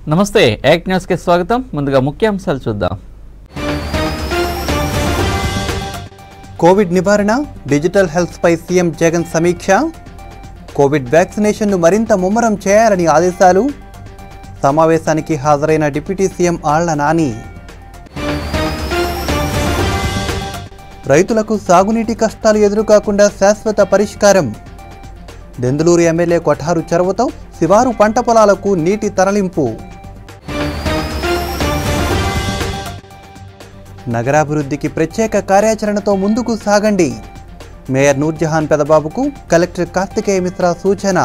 నమస్తే యాక్ట్ న్యూస్కి స్వాగతం ముందుగా ముఖ్యాంశాలు చూద్దాం కోవిడ్ నివారణ డిజిటల్ హెల్త్పై సీఎం జగన్ సమీక్ష కోవిడ్ వ్యాక్సినేషన్ను మరింత ముమ్మరం చేయాలని ఆదేశాలు సమావేశానికి హాజరైన డిప్యూటీ సీఎం ఆళ్ల నాని రైతులకు సాగునీటి కష్టాలు ఎదురుకాకుండా శాశ్వత పరిష్కారం దెందులూరు ఎమ్మెల్యే కొఠారు చొరవతో శివారు పంట పొలాలకు నీటి తరలింపు నగరాభివృద్ధికి ప్రత్యేక కార్యాచరణతో ముందుకు సాగండి మేయర్ నూర్జహాన్ పెదబాబుకు కలెక్టర్ కార్తికేయ మిశ్రా సూచన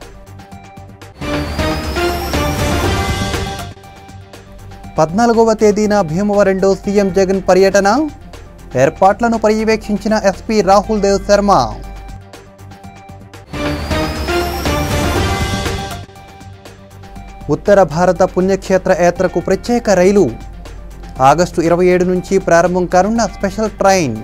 పద్నాలుగవ తేదీన భీమవరంలో సీఎం జగన్ పర్యటన ఏర్పాట్లను పర్యవేక్షించిన ఎస్పీ రాహుల్ దేవ్ శర్మ ఉత్తర భారత పుణ్యక్షేత్ర యాత్రకు ప్రత్యేక రైలు ఆగస్టు ఇరవై ఏడు నుంచి ప్రారంభం కానున్న స్పెషల్ ట్రైన్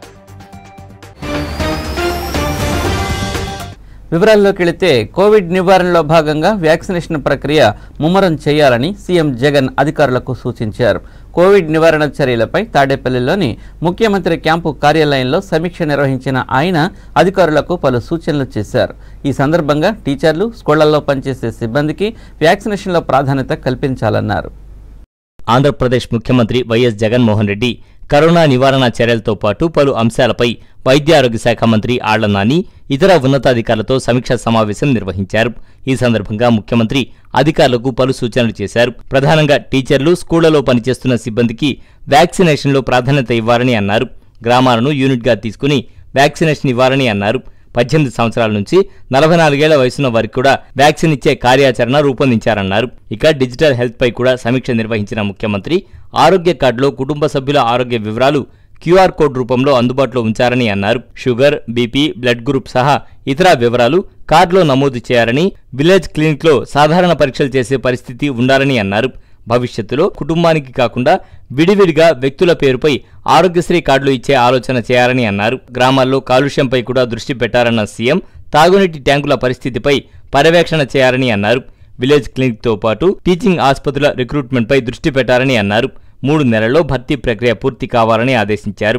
వివరాల్లోకి వెళితే కోవిడ్ నివారణలో భాగంగా వ్యాక్సినేషన్ ప్రక్రియ ముమ్మరం చేయాలని సీఎం జగన్ అధికారులకు సూచించారు కోవిడ్ నివారణ చర్యలపై తాడేపల్లిలోని ముఖ్యమంత్రి క్యాంపు కార్యాలయంలో సమీక్ష నిర్వహించిన ఆయన అధికారులకు పలు సూచనలు చేశారు ఈ సందర్భంగా టీచర్లు స్కూళ్లలో పనిచేసే సిబ్బందికి వ్యాక్సినేషన్లో ప్రాధాన్యత కల్పించాలన్నారు ఆంధ్రప్రదేశ్ ముఖ్యమంత్రి వైఎస్ జగన్మోహన్ రెడ్డి కరోనా నివారణ చర్యలతో పాటు పలు అంశాలపై వైద్య ఆరోగ్య శాఖ మంత్రి ఆళ్ల నాని ఇతర ఉన్నతాధికారులతో సమీక్షా సమావేశం నిర్వహించారు ఈ సందర్భంగా ముఖ్యమంత్రి అధికారులకు పలు సూచనలు చేశారు ప్రధానంగా టీచర్లు స్కూళ్లలో పనిచేస్తున్న సిబ్బందికి వ్యాక్సినేషన్లో ప్రాధాన్యత ఇవ్వాలని అన్నారు గ్రామాలను యూనిట్గా తీసుకుని వ్యాక్సినేషన్ ఇవ్వాలని అన్నారు పద్దెనిమిది సంవత్సరాల నుంచి నలభై నాలుగేళ్ల వయసున్న వారికి కూడా వ్యాక్సిన్ ఇచ్చే కార్యాచరణ రూపొందించారన్నారు ఇక డిజిటల్ హెల్త్ పై కూడా సమీక్ష నిర్వహించిన ముఖ్యమంత్రి ఆరోగ్య కార్డులో కుటుంబ సభ్యుల ఆరోగ్య వివరాలు క్యూఆర్ కోడ్ రూపంలో అందుబాటులో ఉంచారని అన్నారు షుగర్ బీపీ బ్లడ్ గ్రూప్ సహా ఇతర వివరాలు కార్డులో నమోదు చేయాలని విలేజ్ క్లినిక్లో సాధారణ పరీక్షలు చేసే పరిస్థితి ఉండాలని అన్నారు భవిష్యత్తులో కుటుంబానికి కాకుండా విడివిడిగా వ్యక్తుల పేరుపై ఆరోగ్యశ్రీ కార్డులు ఇచ్చే ఆలోచన చేయాలని అన్నారు గ్రామాల్లో కాలుష్యంపై కూడా దృష్టి పెట్టారన్న సీఎం తాగునీటి ట్యాంకుల పరిస్థితిపై పర్యవేక్షణ చేయాలని అన్నారు విలేజ్ క్లినిక్తో పాటు టీచింగ్ ఆసుపత్రుల రిక్రూట్మెంట్పై దృష్టి పెట్టారని అన్నారు మూడు నెలల్లో భర్తీ ప్రక్రియ పూర్తి కావాలని ఆదేశించారు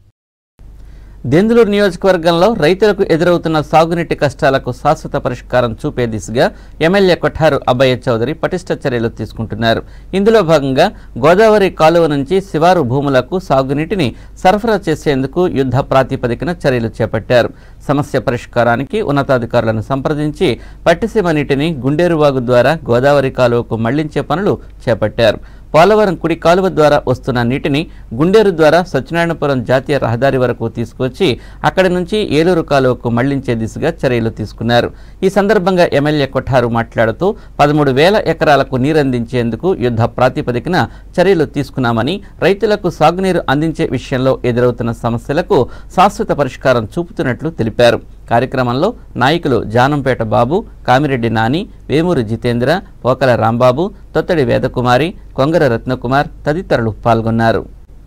దెందులూరు నియోజకవర్గంలో రైతులకు ఎదురవుతున్న సాగునీటి కష్టాలకు శాశ్వత పరిష్కారం చూపే దిశగా ఎమ్మెల్యే కొఠారు అబ్బయ్య చౌదరి పటిష్ట చర్యలు తీసుకుంటున్నారు ఇందులో భాగంగా గోదావరి కాలువ నుంచి శివారు భూములకు సాగునీటిని సరఫరా చేసేందుకు యుద్ధ ప్రాతిపదికన చర్యలు చేపట్టారు సమస్య పరిష్కారానికి ఉన్నతాధికారులను సంప్రదించి పట్టిసీమ నీటిని గుండేరువాగు ద్వారా గోదావరి కాలువకు మళ్లించే పనులు చేపట్టారు పోలవరం కుడి కాలువ ద్వారా వస్తున్న నీటిని గుండేరు ద్వారా సత్యనారాయణపురం జాతీయ రహదారి వరకు తీసుకొచ్చి అక్కడి నుంచి ఏలూరు కాలువకు మళ్లించే దిశగా చర్యలు తీసుకున్నారు ఈ సందర్భంగా ఎమ్మెల్యే కొఠారు మాట్లాడుతూ పదమూడు వేల ఎకరాలకు నీరందించేందుకు యుద్ధ ప్రాతిపదికన చర్యలు తీసుకున్నామని రైతులకు సాగునీరు అందించే విషయంలో ఎదురవుతున్న సమస్యలకు శాశ్వత పరిష్కారం చూపుతున్నట్లు తెలిపారు కార్యక్రమంలో నాయకులు జానంపేట బాబు కామిరెడ్డి నాని వేమూరు జితేంద్ర పోకల రాంబాబు తొత్తడి వేదకుమారి కొంగర రత్నకుమార్ తదితరులు పాల్గొన్నారు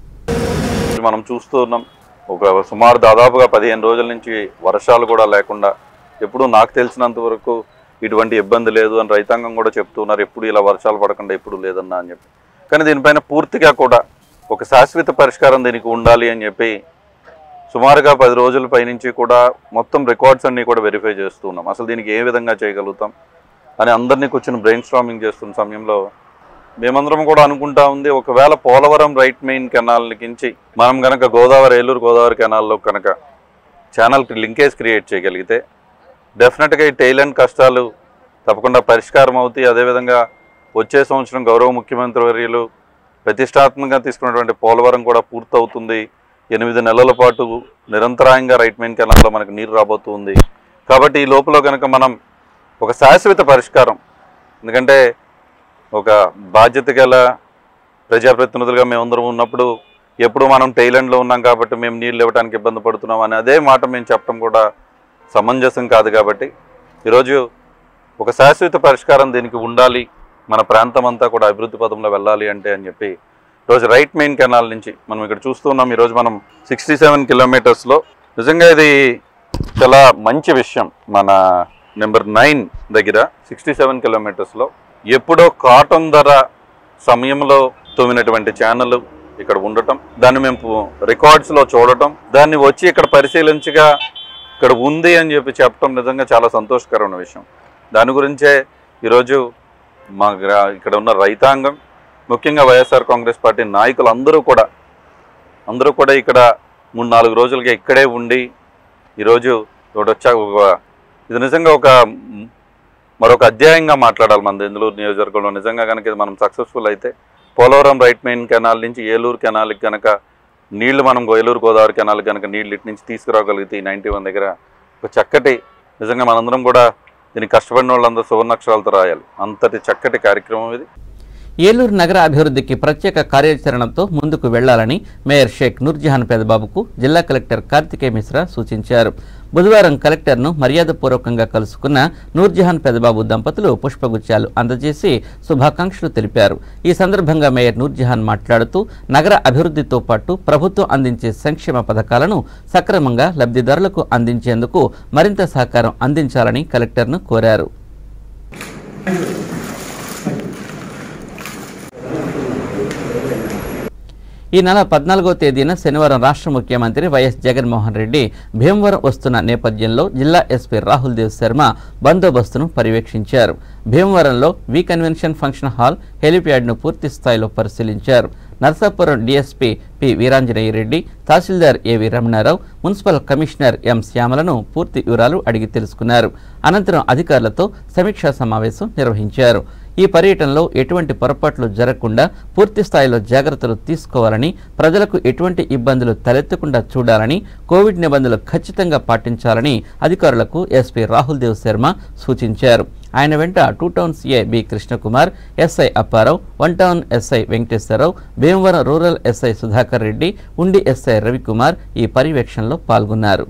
మనం చూస్తూ ఉన్నాం ఒక సుమారు దాదాపుగా పదిహేను రోజుల నుంచి వర్షాలు కూడా లేకుండా ఎప్పుడు నాకు తెలిసినంత వరకు ఇటువంటి ఇబ్బంది లేదు అని రైతాంగం కూడా చెప్తున్నారు ఎప్పుడు ఇలా వర్షాలు పడకుండా ఎప్పుడు లేదన్నా అని చెప్పి కానీ దీనిపైన పూర్తిగా కూడా ఒక శాశ్వత పరిష్కారం దీనికి ఉండాలి అని చెప్పి సుమారుగా పది రోజుల పైనుంచి కూడా మొత్తం రికార్డ్స్ అన్నీ కూడా వెరిఫై చేస్తున్నాం అసలు దీనికి ఏ విధంగా చేయగలుగుతాం అని అందరినీ కూర్చొని బ్రెయిన్ స్ట్రామింగ్ చేస్తున్న సమయంలో మేమందరం కూడా అనుకుంటా ఉంది ఒకవేళ పోలవరం రైట్ మెయిన్ కెనాల్ కించి మనం కనుక గోదావరి ఏలూరు గోదావరి కెనాల్లో కనుక ఛానల్కి లింకేజ్ క్రియేట్ చేయగలిగితే డెఫినెట్గా ఈ టైలెండ్ కష్టాలు తప్పకుండా పరిష్కారం అవుతాయి అదేవిధంగా వచ్చే సంవత్సరం గౌరవ ముఖ్యమంత్రి వర్యులు ప్రతిష్టాత్మకంగా తీసుకున్నటువంటి పోలవరం కూడా పూర్తవుతుంది ఎనిమిది నెలల పాటు నిరంతరాయంగా రైట్ మెయిన్ కెనాల్లో మనకు నీరు రాబోతుంది కాబట్టి ఈ లోపల కనుక మనం ఒక శాశ్వత పరిష్కారం ఎందుకంటే ఒక బాధ్యత గల ప్రజాప్రతినిధులుగా మేమందరం ఉన్నప్పుడు ఎప్పుడు మనం టైలెండ్లో ఉన్నాం కాబట్టి మేము నీళ్ళు ఇవ్వడానికి ఇబ్బంది పడుతున్నాం అని అదే మాట మేము చెప్పడం కూడా సమంజసం కాదు కాబట్టి ఈరోజు ఒక శాశ్వత పరిష్కారం దీనికి ఉండాలి మన ప్రాంతం అంతా కూడా అభివృద్ధి పదంలో వెళ్ళాలి అంటే అని చెప్పి ఈరోజు రైట్ మెయిన్ కెనాల్ నుంచి మనం ఇక్కడ చూస్తున్నాం ఈరోజు మనం సిక్స్టీ సెవెన్ కిలోమీటర్స్లో నిజంగా ఇది చాలా మంచి విషయం మన నెంబర్ నైన్ దగ్గర సిక్స్టీ సెవెన్ కిలోమీటర్స్లో ఎప్పుడో కాటన్ ధర సమయంలో తోమినటువంటి ఛానల్ ఇక్కడ ఉండటం దాన్ని మేము రికార్డ్స్లో చూడటం దాన్ని వచ్చి ఇక్కడ పరిశీలించగా ఇక్కడ ఉంది అని చెప్పి చెప్పడం నిజంగా చాలా సంతోషకరమైన విషయం దాని గురించే ఈరోజు మా గ్రా ఇక్కడ ఉన్న రైతాంగం ముఖ్యంగా వైఎస్ఆర్ కాంగ్రెస్ పార్టీ నాయకులు అందరూ కూడా అందరూ కూడా ఇక్కడ మూడు నాలుగు రోజులుగా ఇక్కడే ఉండి ఈరోజు ఒకటి వచ్చా ఒక ఇది నిజంగా ఒక మ్, మరొక అధ్యాయంగా మాట్లాడాలి మన ఇందులో నియోజకవర్గంలో నిజంగా కనుక ఇది మనం సక్సెస్ఫుల్ అయితే పోలవరం రైట్ మెయిన్ కెనాల్ నుంచి ఏలూరు కెనాల్కి కనుక నీళ్లు మనం ఏలూరు గోదావరి కెనాల్ కనుక నీళ్లు ఇటు నుంచి తీసుకురాగలిగితే ఈ నైంటీ వన్ దగ్గర ఒక చక్కటి నిజంగా మనందరం కూడా దీనికి కష్టపడిన వాళ్ళందరూ సువర్ణాక్షరాలతో రాయాలి అంతటి చక్కటి కార్యక్రమం ఇది ఏలూరు నగర అభివృద్ధికి ప్రత్యేక కార్యాచరణతో ముందుకు వెళ్లాలని మేయర్ షేక్ నూర్జహాన్ పెదబాబుకు జిల్లా కలెక్టర్ కార్తికేయ మిశ్రా సూచించారు బుధవారం కలెక్టర్ను మర్యాదపూర్వకంగా కలుసుకున్న నూర్జహాన్ పెదబాబు దంపతులు పుష్పగుచ్చాలు అందజేసి శుభాకాంక్షలు తెలిపారు ఈ సందర్భంగా మేయర్ నూర్జహాన్ మాట్లాడుతూ నగర అభివృద్ధితో పాటు ప్రభుత్వం అందించే సంక్షేమ పథకాలను సక్రమంగా లబ్ధిదారులకు అందించేందుకు మరింత సహకారం అందించాలని కలెక్టర్ను కోరారు ఈ నెల పద్నాలుగో తేదీన శనివారం రాష్ట్ర ముఖ్యమంత్రి వైఎస్ జగన్మోహన్ రెడ్డి భీమవరం వస్తున్న నేపథ్యంలో జిల్లా ఎస్పీ రాహుల్ దేవ్ శర్మ బందోబస్తును పర్యవేక్షించారు భీమవరంలో వి కన్వెన్షన్ ఫంక్షన్ హాల్ హెలిప్యాడ్ను పూర్తి స్థాయిలో పరిశీలించారు నర్సాపురం డీఎస్పీ పి వీరాంజనేయ రెడ్డి తహసీల్దార్ A V Ramanarao municipal commissioner M శ్యామలను పూర్తి వివరాలు అడిగి తెలుసుకున్నారు అనంతరం అధికారులతో సమీక్షా సమావేశం నిర్వహించారు ఈ పర్యటనలో ఎటువంటి పొరపాట్లు జరగకుండా పూర్తి స్థాయిలో జాగ్రత్తలు తీసుకోవాలని ప్రజలకు ఎటువంటి ఇబ్బందులు తలెత్తకుండా చూడాలని కోవిడ్ నిబంధనలు ఖచ్చితంగా పాటించాలని అధికారులకు ఎస్పీ రాహుల్ దేవ్ శర్మ సూచించారు ఆయన వెంట two town CI B Krishnakumar SI Apparao one town SI Venkateswararao Bhimavaram rural SI Sudhakar Reddy Undi SI Ravikumar ఈ పర్యవేక్షణలో పాల్గొన్నారు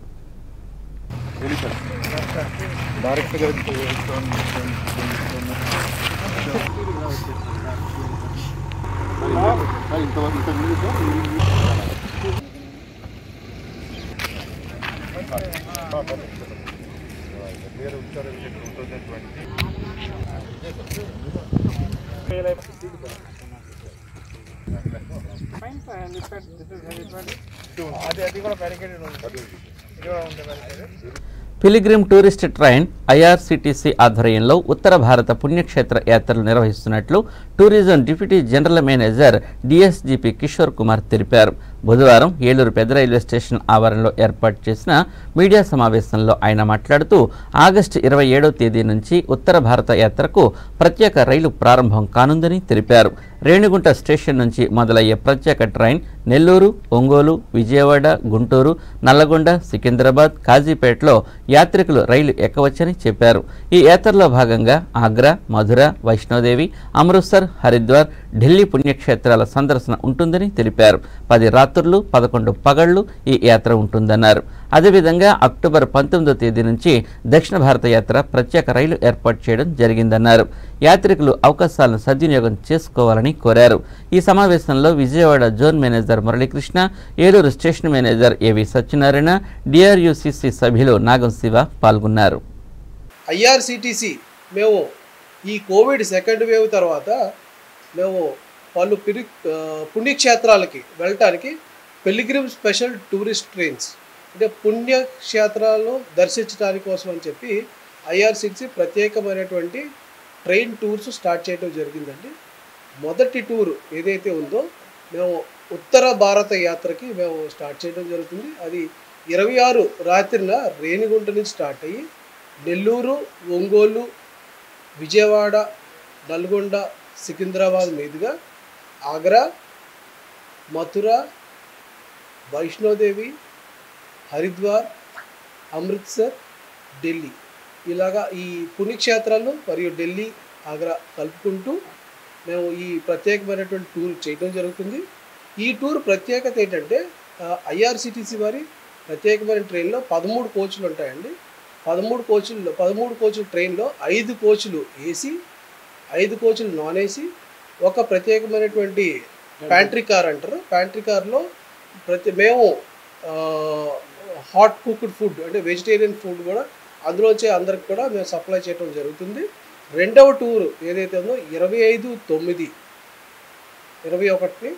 పిలిగ్రిమ్ టూరిస్ట్ ట్రైన్ ఐఆర్సిటిసి ఆధ్వర్యంలో ఉత్తర భారత పుణ్యక్షేత్ర యాత్రలు నిర్వహిస్తున్నట్లు tourism deputy general manager DSGP Kishore Kumar తెలిపారు బుధవారం ఏలూరు పెద్ద రైల్వే స్టేషన్ ఆవరణలో ఏర్పాటు చేసిన మీడియా సమావేశంలో ఆయన మాట్లాడుతూ ఆగస్టు ఇరవై ఏడో తేదీ నుంచి ఉత్తర భారత యాత్రకు ప్రత్యేక రైలు ప్రారంభం కానుందని తెలిపారు రేణిగుంట స్టేషన్ నుంచి మొదలయ్యే ప్రత్యేక ట్రైన్ నెల్లూరు ఒంగోలు విజయవాడ గుంటూరు నల్లగొండ సికింద్రాబాద్ కాజీపేటలో యాత్రికులు రైలు ఎక్కవచ్చని చెప్పారు ఈ యాత్రలో భాగంగా ఆగ్రా మధుర వైష్ణోదేవి అమృత్సర్ హరిద్వార్ ఢిల్లీ పుణ్యక్షేత్రాల సందర్శన ఉంటుందని తెలిపారు పది రాత్రులు పదకొండు పగళ్లు ఈ యాత్ర ఉంటుందన్నారు అదేవిధంగా అక్టోబర్ పంతొమ్మిదో తేదీ నుంచి దక్షిణ భారత యాత్ర ప్రత్యేక రైలు ఏర్పాటు చేయడం జరిగిందన్నారు యాత్రికులు అవకాశాలను సద్వినియోగం చేసుకోవాలని కోరారు ఈ సమావేశంలో Vijayawada zone manager Muralikrishna Eluru station manager A V Satyanarayana డిఆర్యుసిసి సభ్యులు నాగం శివ పాల్గొన్నారు ఐఆర్సిటీసీ మేము ఈ కోవిడ్ సెకండ్ వేవ్ తర్వాత మేము పలు పిరి ఆ, పుణ్యక్షేత్రాలకి వెళ్ళటానికి పెలిగ్రిమ్ స్పెషల్ టూరిస్ట్ ట్రైన్స్ అంటే పుణ్యక్షేత్రాలను దర్శించడానికి కోసం అని చెప్పి ఐఆర్సిటీసీ ప్రత్యేకమైనటువంటి ట్రైన్ టూర్స్ స్టార్ట్ చేయడం జరిగిందండి మొదటి టూర్ ఏదైతే ఉందో మేము ఉత్తర భారత యాత్రకి మేము స్టార్ట్ చేయడం జరుగుతుంది అది ఇరవై ఆరు రాత్రిన రేణిగుంట నుంచి స్టార్ట్ అయ్యి నెల్లూరు ఒంగోలు విజయవాడ నల్గొండ సికింద్రాబాద్ మీదుగా ఆగ్రా మథుర వైష్ణోదేవి హరిద్వార్ అమృత్సర్ ఢిల్లీ ఇలాగా ఈ పుణ్యక్షేత్రాలు మరియు ఢిల్లీ ఆగ్రా కలుపుకుంటూ మేము ఈ ప్రత్యేకమైనటువంటి టూర్ చేయడం జరుగుతుంది ఈ టూర్ ప్రత్యేకత ఏంటంటే ఐఆర్సిటీసీ వారి ప్రత్యేకమైన ట్రైన్లో పదమూడు కోచ్లు ఉంటాయండి పదమూడు కోచ్ల్లో పదమూడు కోచ్ల ట్రైన్లో ఐదు కోచ్లు ఏసీ ఐదు కోచ్లు నాన్ ఏసీ ఒక ప్రత్యేకమైనటువంటి ప్యాంట్రీ కార్ అంటారు ప్యాంట్రీ కార్లో ప్రతి మేము హాట్ కుక్డ్ ఫుడ్ అంటే వెజిటేరియన్ ఫుడ్ కూడా అందులోంచి అందరికి కూడా మేము సప్లై చేయడం జరుగుతుంది రెండవ టూర్ ఏదైతే ఉందో ఇరవై ఐదు తొమ్మిది ఇరవై ఒకటిని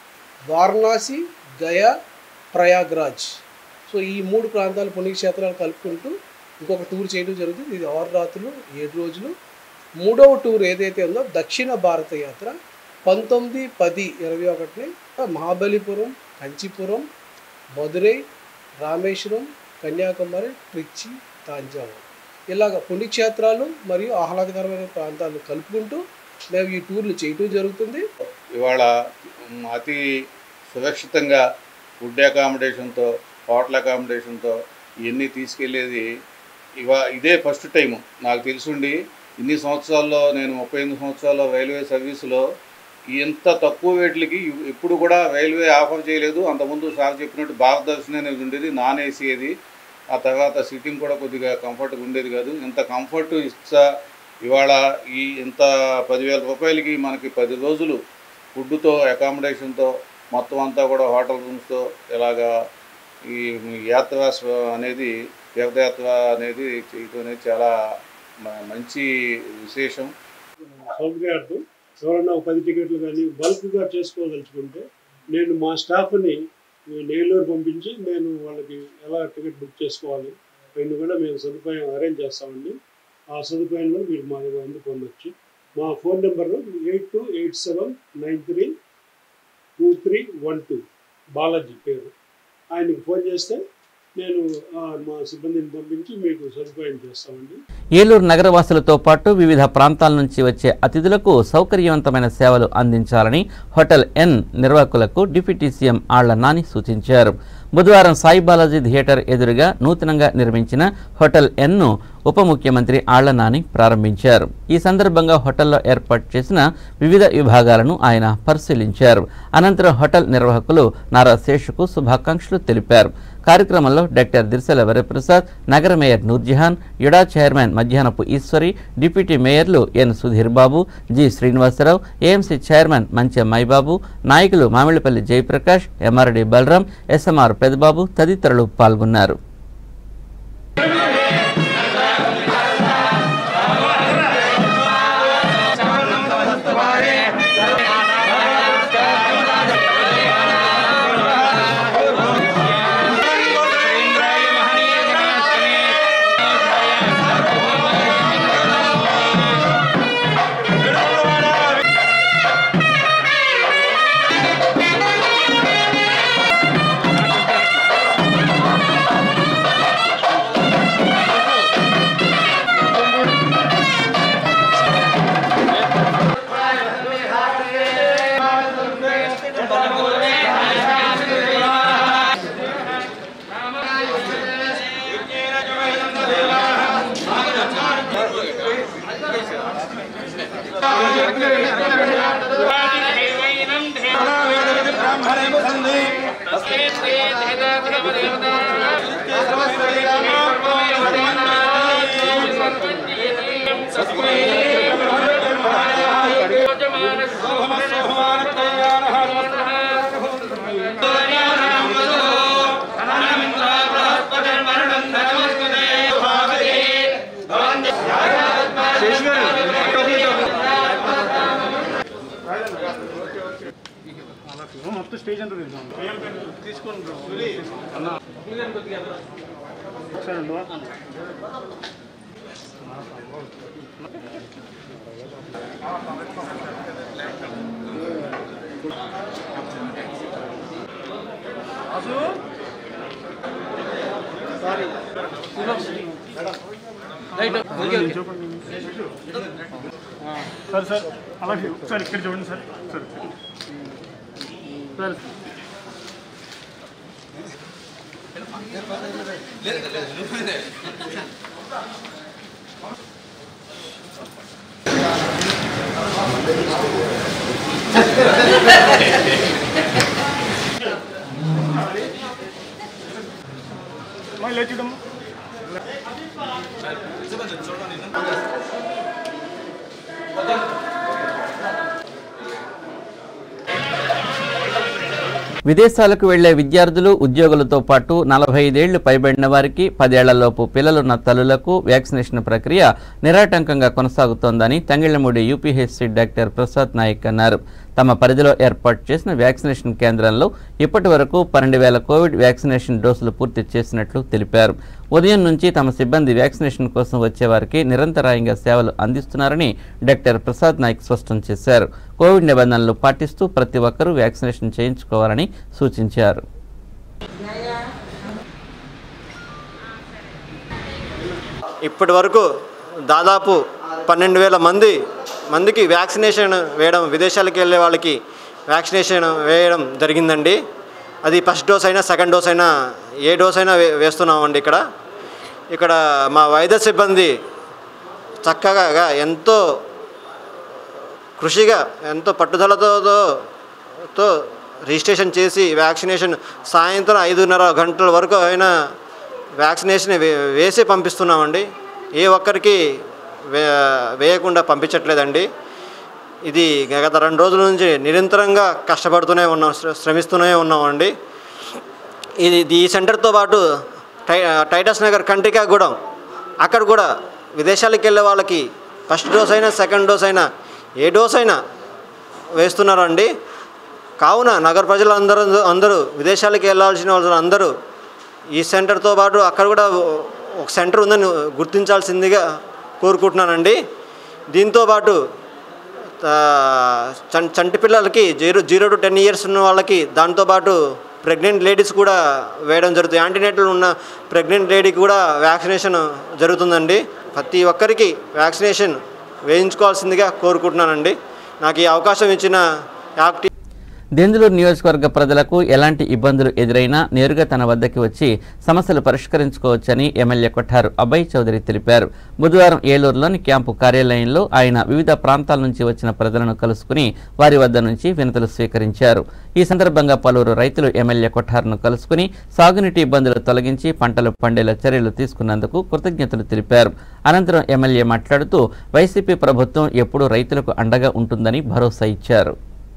వారణాసి గయా ప్రయాగ్రాజ్ సో ఈ మూడు ప్రాంతాల పుణ్యక్షేత్రాలు కలుపుకుంటూ ఇంకొక టూర్ చేయడం జరుగుతుంది ఇది ఆరు రాత్రులు ఏడు రోజులు మూడవ టూర్ ఏదైతే ఉందో దక్షిణ భారత యాత్ర పంతొమ్మిది పది ఇరవై ఒకటిని మహాబలిపురం కంచిపురం మదురై రామేశ్వరం కన్యాకుమారి ట్రిచి తాంజావూర్ ఇలాగ పుణ్యక్షేత్రాలు మరియు ఆహ్లాదకరమైన ప్రాంతాలు కలుపుకుంటూ మేము ఈ టూర్లు చేయటం జరుగుతుంది ఇవాళ మ్, అతి సురక్షితంగా ఫుడ్ అకామిడేషన్తో హోటల్ అకామిడేషన్తో ఇవన్నీ తీసుకెళ్ళేది ఇవా ఇదే ఫస్ట్ టైము నాకు తెలుసుండి ఇన్ని సంవత్సరాల్లో నేను ముప్పై ఎనిమిది సంవత్సరాల్లో రైల్వే సర్వీసులో ఇంత తక్కువ రేట్లకి ఎప్పుడు కూడా రైల్వే ఆఫర్ చేయలేదు అంతకుముందు సార్ చెప్పినట్టు భారతదర్శిని అనేది ఉండేది నాన్ ఏసీ అది ఆ తర్వాత సిట్టింగ్ కూడా కొద్దిగా కంఫర్ట్గా ఉండేది కాదు ఇంత కంఫర్ట్ ఇస్తా ఇవాళ ఈ ఇంత పదివేల రూపాయలకి మనకి పది రోజులు ఫుడ్తో అకామిడేషన్తో మొత్తం అంతా కూడా హోటల్ రూమ్స్తో ఇలాగా ఈ యాత్ర స్వ- అనేది తీర్థయాత్ర అనేది చేయటం అనేది చాలా మ- మంచి విశేషం సౌకర్యార్థం ఎవరన్నా ఒక పది టికెట్లు కానీ బల్క్గా చేసుకోదలుచుకుంటే నేను మా స్టాఫ్ని నెల్లూరు పంపించి నేను వాళ్ళకి ఎలా టికెట్ బుక్ చేసుకోవాలి అవన్నీ కూడా మేము సదుపాయం అరేంజ్ చేస్తామండి ఆ సదుపాయం కూడా మీరు మా దగ్గర అందు పొందొచ్చు మా phone number eight two eight seven nine three two three one two Balaji పేరు ఆయనకి ఫోన్ చేస్తే నేను ఆ, మా సిబ్బందిని పంపించి మీకు సదుపాయం చేస్తామండి ఏలూరు నగరవాసులతో పాటు వివిధ ప్రాంతాల నుంచి వచ్చే అతిథులకు సౌకర్యవంతమైన సేవలు అందించాలని హోటల్ ఎన్ నిర్వాహకులకు డిప్యూటీ సీఎం ఆళ్ల నాని సూచించారు బుధవారం సాయి బాలాజీ థియేటర్ ఎదురుగా నూతనంగా నిర్మించిన హోటల్ ఎన్ను ఉప ముఖ్యమంత్రి ఆళ్ల నాని ప్రారంభించారు ఈ సందర్భంగా హోటల్లో ఏర్పాటు చేసిన వివిధ విభాగాలను ఆయన పరిశీలించారు అనంతరం హోటల్ నిర్వాహకులు నారా శేషుకు శుభాకాంక్షలు తెలిపారు కార్యక్రమంలో డాక్టర్ దిర్సెల వరప్రసాద్ నగర mayor Noorjahan UDA chairman Madhyahnapu Eswari deputy మేయర్లు N Sudheer Babu G Srinivasarao AMC chairman Manche Maibabu నాయకులు మామిళ్లపల్లి జయప్రకాష్ ఎంఆర్డి బలరాం ఎస్ఎంఆర్ పెదబాబు తదితరులు పాల్గొన్నారు సార్ సార్ అలాగే ఒకసారి ఇక్కడ చూడండి సార్ సార్ సార్ మళ్ళీ లేచిడమ్మా విదేశాలకు వెళ్లే విద్యార్థులు ఉద్యోగులతో పాటు నలభై ఐదేళ్లు పైబడిన వారికి పదేళ్లలోపు పిల్లలున్న తల్లులకు వ్యాక్సినేషన్ ప్రక్రియ నిరాటంకంగా కొనసాగుతోందని తంగిళ్లమూడి యూపీహెచ్సి డాక్టర్ ప్రసాద్ నాయక్ అన్నారు తమ పరిధిలో ఏర్పాటు చేసిన వ్యాక్సినేషన్ కేంద్రంలో ఇప్పటి వరకు పన్నెండు వేల కోవిడ్ వ్యాక్సినేషన్ డోసులు పూర్తి చేసినట్లు తెలిపారు ఉదయం నుంచి తమ సిబ్బంది వ్యాక్సినేషన్ కోసం వచ్చే వారికి నిరంతరాయంగా సేవలు అందిస్తున్నారని డాక్టర్ ప్రసాద్ నాయక్ స్పష్టం చేశారు కోవిడ్ నిబంధనలు పాటిస్తూ ప్రతి ఒక్కరూ వ్యాక్సినేషన్ చేయించుకోవాలని సూచించారు ఇప్పటి వరకు దాదాపు పన్నెండు వేల మంది మందికి వ్యాక్సినేషన్ వేయడం విదేశాలకు వెళ్ళే వాళ్ళకి వ్యాక్సినేషన్ వేయడం జరిగిందండి అది ఫస్ట్ డోస్ అయినా సెకండ్ డోస్ అయినా ఏ డోస్ అయినా వే వేస్తున్నామండి ఇక్కడ ఇక్కడ మా వైద్య సిబ్బంది చక్కగా ఎంతో కృషిగా ఎంతో పట్టుదలతో తో రిజిస్ట్రేషన్ చేసి వ్యాక్సినేషన్ సాయంత్రం ఐదున్నర గంటల వరకు అయినా వ్యాక్సినేషన్ వే వేసి పంపిస్తున్నామండి ఏ ఒక్కరికి వే వేయకుండా పంపించట్లేదండి ఇది గత రెండు రోజుల నుంచి నిరంతరంగా కష్టపడుతూనే ఉన్నాం శ్ర- శ్రమిస్తూనే ఉన్నామండి ఇది ఈ సెంటర్తో పాటు టై టైటస్ నగర్ కంటికాగూడెం అక్కడ కూడా విదేశాలకు వెళ్ళే వాళ్ళకి ఫస్ట్ డోస్ అయినా సెకండ్ డోస్ అయినా ఏ డోస్ అయినా వేస్తున్నారండి కావున నగర ప్రజలందరూ అందరూ విదేశాలకు వెళ్ళాల్సిన వాళ్ళు అందరూ ఈ సెంటర్తో పాటు అక్కడ కూడా ఒక సెంటర్ ఉందని గుర్తించాల్సిందిగా కోరుకుంటున్నానండి దీంతో పాటు ఆ, చం చంటి పిల్లలకి zero zero to ten years ఉన్న వాళ్ళకి దాంతోపాటు ప్రెగ్నెంట్ లేడీస్ కూడా వేయడం జరుగుతుంది యాంటీనేటల్ ఉన్న ప్రెగ్నెంట్ లేడీకి కూడా వ్యాక్సినేషన్ జరుగుతుందండి ప్రతి ఒక్కరికి వ్యాక్సినేషన్ వేయించుకోవాల్సిందిగా కోరుకుంటున్నానండి నాకు ఈ అవకాశం ఇచ్చిన యాక్టి దెందులూరు నియోజకవర్గ ప్రజలకు ఎలాంటి ఇబ్బందులు ఎదురైనా నేరుగా తన వద్దకి వచ్చి సమస్యలు పరిష్కరించుకోవచ్చని ఎమ్మెల్యే కొట్టారు అభయ్ చౌదరి తెలిపారు బుధవారం ఏలూరులోని క్యాంపు కార్యాలయంలో ఆయన వివిధ ప్రాంతాల నుంచి వచ్చిన ప్రజలను కలుసుకుని వారి వద్ద నుంచి వినతులు స్వీకరించారు ఈ సందర్భంగా పలువురు రైతులు ఎమ్మెల్యే కొట్టారును కలుసుకుని సాగునీటి ఇబ్బందులు తొలగించి పంటలు పండేలా చర్యలు తీసుకున్నందుకు కృతజ్ఞతలు తెలిపారు అనంతరం ఎమ్మెల్యే మాట్లాడుతూ వైసీపీ ప్రభుత్వం ఎప్పుడూ రైతులకు అండగా ఉంటుందని భరోసా ఇచ్చారు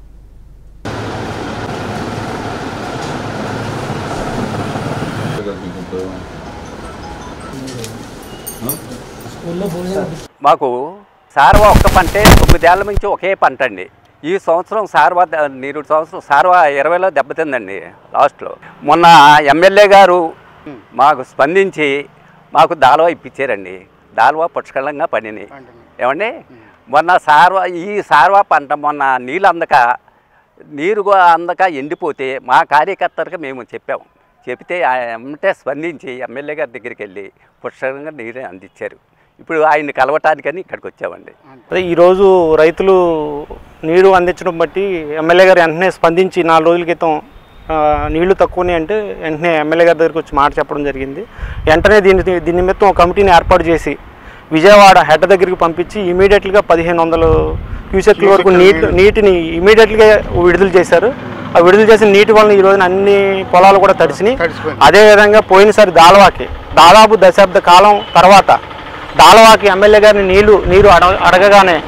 మాకు సార్వా ఒక్క పంటే తొమ్మిదేళ్ల నుంచి ఒకే పంట అండి ఈ సంవత్సరం సార్వా ద- నీరు సంవత్సరం సార్వా ఇరవైలో దెబ్బతిందండి లాస్ట్లో మొన్న ఎమ్మెల్యే గారు మాకు స్పందించి మాకు దాల్వా ఇప్పించారండి దాల్వా పుష్కలంగా పండినాయి ఏమండి మొన్న సార్వా ఈ సార్వా పంట మొన్న నీళ్ళు అందక నీరు కూడా అందక ఎండిపోతే మా కార్యకర్తలకు మేము చెప్పాము చెప్తే అంటే స్పందించి ఎమ్మెల్యే గారి దగ్గరికి వెళ్ళి పుష్కలంగా నీరు అందించారు ఇప్పుడు ఆయన్ని కలవటానికని ఇక్కడికి వచ్చామండి అదే ఈరోజు రైతులు నీరు అందించడం బట్టి ఎమ్మెల్యే గారు వెంటనే స్పందించి నాలుగు రోజుల క్రితం ఆ, నీళ్లు తక్కువని అంటే వెంటనే ఎమ్మెల్యే గారి దగ్గరికి వచ్చి మాట చెప్పడం జరిగింది వెంటనే దీని దీని నిమిత్తం ఒక కమిటీని ఏర్పాటు చేసి విజయవాడ హెడ్ దగ్గరికి పంపించి ఇమీడియట్గా పదిహేను వందలు క్యూసెక్ల వరకు నీటి నీటిని ఇమీడియట్గా విడుదల చేశారు ఆ విడుదల చేసిన నీటి వలన ఈ రోజున అన్ని పొలాలు కూడా తడిసినాయి అదేవిధంగా పోయినసారి దాల్వాకి దాదాపు దశాబ్ద కాలం తర్వాత దాల్వాకి ఎమ్మెల్యే గారిని నీళ్లు నీరు అడగ అడగగానే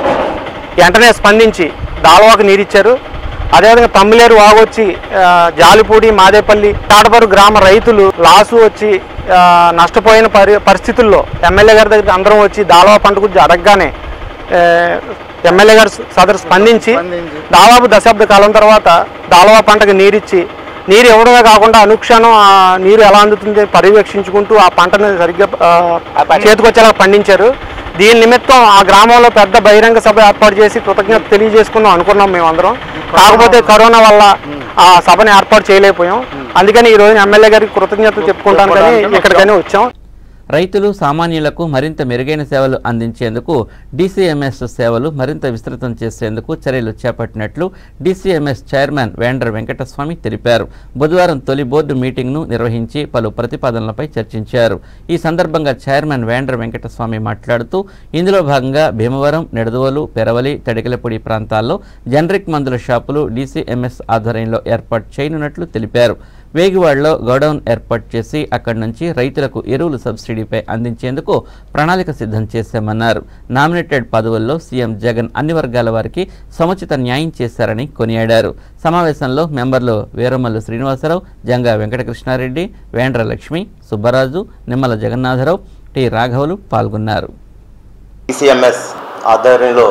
వెంటనే స్పందించి దాల్వాకి నీరిచ్చారు అదేవిధంగా తమ్మిలేరు వాగొచ్చి ఆ, జాలిపూడి మాదేపల్లి తాటపరు గ్రామ రైతులు లాసు వచ్చి ఆ, నష్టపోయిన పరి పరిస్థితుల్లో ఎమ్మెల్యే గారి దగ్గరికి అందరం వచ్చి దాల్వా పంట గురించి అడగగానే ఆ, ఎమ్మెల్యే గారు సదరు స్పందించి దాదాపు దశాబ్ద కాలం తర్వాత దాల్వా పంటకు నీరిచ్చి నీరు ఇవ్వడమే కాకుండా అనుక్షణం ఆ నీరు ఎలా అందుతుంది పర్యవేక్షించుకుంటూ ఆ పంటను సరిగ్గా ఆ, చేతికొచ్చేలా పండించారు దీని నిమిత్తం ఆ గ్రామంలో పెద్ద బహిరంగ సభ ఏర్పాటు చేసి కృతజ్ఞత తెలియజేసుకుందాం అనుకున్నాం మేము అందరం కాకపోతే కరోనా వల్ల ఆ సభను ఏర్పాటు చేయలేకపోయాం అందుకని ఈ రోజు ఎమ్మెల్యే గారికి కృతజ్ఞతలు చెప్పుకుంటాను కానీ ఇక్కడికని వచ్చాం రైతులు సామాన్యులకు మరింత మెరుగైన సేవలు అందించేందుకు డీసీఎంఎస్ సేవలు మరింత విస్తృతం చేసేందుకు చర్యలు చేపట్టినట్లు డీసీఎంఎస్ చైర్మన్ వేండ్ర వెంకటస్వామి తెలిపారు బుధవారం తొలి బోర్డు మీటింగ్ను నిర్వహించి పలు ప్రతిపాదనలపై చర్చించారు ఈ సందర్భంగా చైర్మన్ వేండ్ర వెంకటస్వామి మాట్లాడుతూ ఇందులో భాగంగా భీమవరం నిడదవోలు పెరవలి తడికలపూడి ప్రాంతాల్లో జనరిక్ మందుల షాపులు డీసీఎంఎస్ ఆధ్వర్యంలో ఏర్పాటు చేయనున్నట్లు తెలిపారు వేగివాడలో గోడౌన్ ఏర్పాటు చేసి అక్కడి నుంచి రైతులకు ఎరువులు సబ్సిడీపై అందించేందుకు ప్రణాళిక సిద్ధం చేశామన్నారు నామినేటెడ్ పదవుల్లో సీఎం జగన్ అన్ని వర్గాల వారికి సముచిత న్యాయం చేశారని కొనియాడారు సమావేశంలో మెంబర్లు వీరమల్లు శ్రీనివాసరావు జంగా వెంకటకృష్ణారెడ్డి వేండ్ర లక్ష్మి సుబ్బరాజు నిమ్మల జగన్నాథరావు టి రాఘవులు పాల్గొన్నారు ఈసీఎంఎస్ ఆధ్వర్యంలో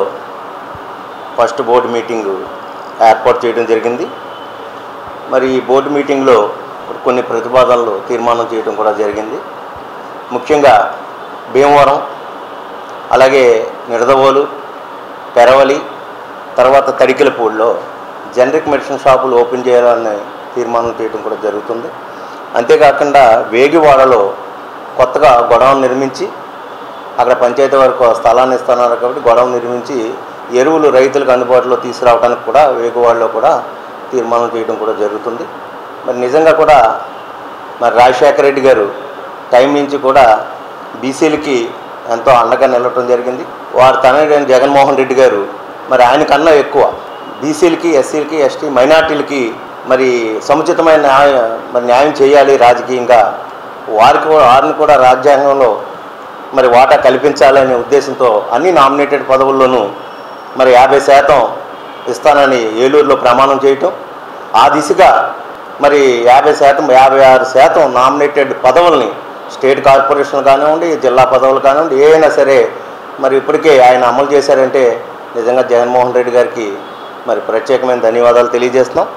ఫస్ట్ బోర్డు మీటింగ్ ఏర్పాటు చేయడం జరిగింది మరి ఈ బోర్డు మీటింగ్లో కొన్ని ప్రతిపాదనలు తీర్మానం చేయడం కూడా జరిగింది ముఖ్యంగా భీమవరం అలాగే నిడదవోలు పెరవలి తర్వాత తడికిలపూడిలో జనరిక్ మెడిసిన్ షాపులు ఓపెన్ చేయాలని తీర్మానం చేయడం కూడా జరుగుతుంది అంతేకాకుండా వేగివాడలో కొత్తగా గొడవను నిర్మించి అక్కడ పంచాయతీ వరకు స్థలాన్ని ఇస్తున్నారు కాబట్టి గొడవ నిర్మించి ఎరువులు రైతులకు అందుబాటులో తీసుకురావడానికి కూడా వేగువాడలో కూడా తీర్మానం చేయడం కూడా జరుగుతుంది మరి నిజంగా కూడా మరి రాజశేఖర రెడ్డి గారు టైం నుంచి కూడా బీసీలకి ఎంతో అండగా నిలవటం జరిగింది వారి తనయుడైన జగన్మోహన్ రెడ్డి గారు మరి ఆయనకన్నా ఎక్కువ బీసీలకి ఎస్సీలకి ఎస్టీ మైనార్టీలకి మరి సముచితమైన న్యాయం మరి న్యాయం చేయాలి రాజకీయంగా వారికి కూడా- వారిని కూడా రాజ్యాంగంలో మరి వాటా కల్పించాలనే ఉద్దేశంతో అన్ని నామినేటెడ్ పదవుల్లోనూ మరి యాభై శాతం ఇస్తానని ఏలూరులో ప్రమాణం చేయటం ఆ దిశగా మరి యాభై శాతం యాభై ఆరు శాతం నామినేటెడ్ పదవుల్ని స్టేట్ కార్పొరేషన్ కానివ్వండి జిల్లా పదవులు కానివ్వండి ఏ అయినా సరే మరి ఇప్పటికే ఆయన అమలు చేశారంటే నిజంగా జగన్మోహన్ రెడ్డి గారికి మరి ప్రత్యేకమైన ధన్యవాదాలు తెలియజేస్తున్నాం